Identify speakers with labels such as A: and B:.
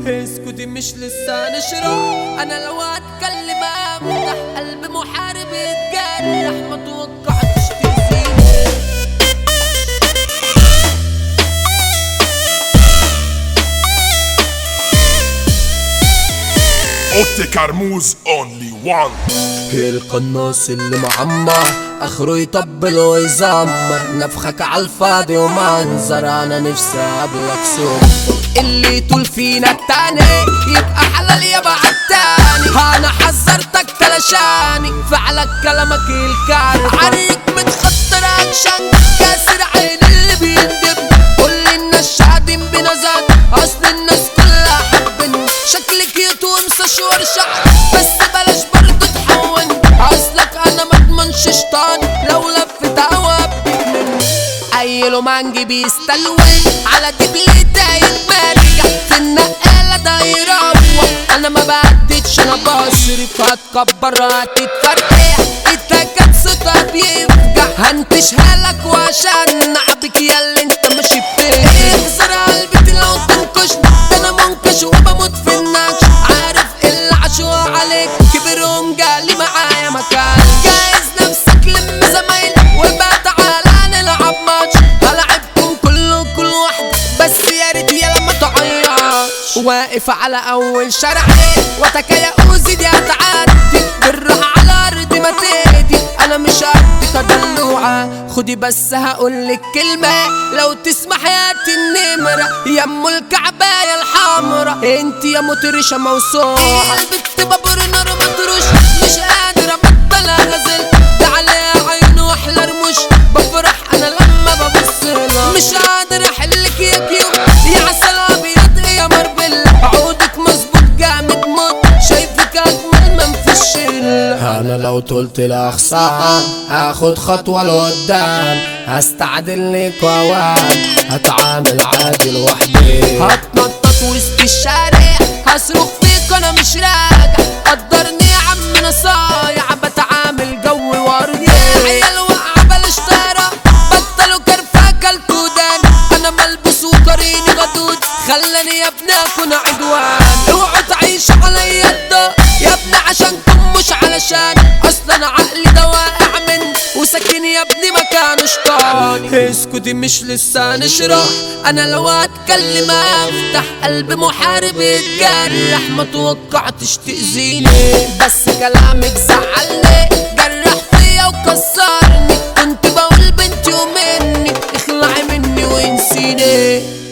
A: اسكتي مش لسه نشرح انا لو اتكلم افتح قلب محارب يتجرح ما توقعتش تأذيني
B: اوتي كرموز اونلي وان
A: القناص اللي معمر اخره يطبل ويزمر نفخك عالفاضي ومنظر انا نفسي اقابلك سوق اللي طول فينا التاني يبقى حلال يبقى التاني انا حذرتك تلاشاني فعلك كلامك الكار عليك متخطر اكشن كاسر عين اللي بيندب كل الناس شاهدين بنزات اصل الناس كلها حبني شكلك يتوم شعور شعر بس بلاش برضه تحون اصلك انا ما اضمنش شيطان لو لفت هوابك مني عيله مانجي بيستلوي على دبلي دايت مرجع في النقالة ده يروح انا ما بعدتش انا بصرف هتكبر هتتفرقع اتكت صوتها بيفجع هنتشها لك وعشان نعبك يا اللي انت ماشي بتجري اكسر قلبي لو تنكشني ده انا منكش وبموت في النكش عارف اللي عاشوا عليك كبرهم جالي معايا مكان جايز نفسك لم زمايلك وبقى تعالى نلعب ماتش هلعبكم كله كل واحد بس يا ريت يا لما تعيطش واقف على اول شارع وتكيا اوزي دي هتعدي بالراحه على ارض ما تهدي انا مش قدك دلوعه خدي بس هقولك كلمه لو تسمح يا النمره يا ام الكعبايه الحمرا انت يا مطرشه موسوعه البت بابور نار مطروش مش قادر ابطل غزل تعالى عين واحلى رموش بفرح انا لما ببص لها مش قادر احلك يا كيوت يا عسل ابيض يا مربل عودك مظبوط جامد موت شايفك اجمل من في الشله
C: انا لو طلت الاخصام هاخد خطوة لقدام هستعدل لك واوام هتعامل عادي لوحدي
A: هتنطط وسط الشارع هصرخ فيك انا مش راجع قدرني يا عم انا صايع بتعامل جو وردي عيال واقعه بلاش طيرة بطلوا كرفة كلتوا دان انا ملبوس وقريني غدود خلاني يا ابني اكون عدوان اوعوا تعيشوا عليا الضوء يا ابني عشانكم مش علشان اصلا عقلي ده واقع من وساكن يا ابني مكانه شطاني اسكتي مش لسه نشرح انا لو اتكلم افتح قلب محارب يتجرح ما توقعتش تأذيني بس كلامك زعلني جرح فيا وكسرني كنت بقول بنتي ومني اخلعي مني وانسيني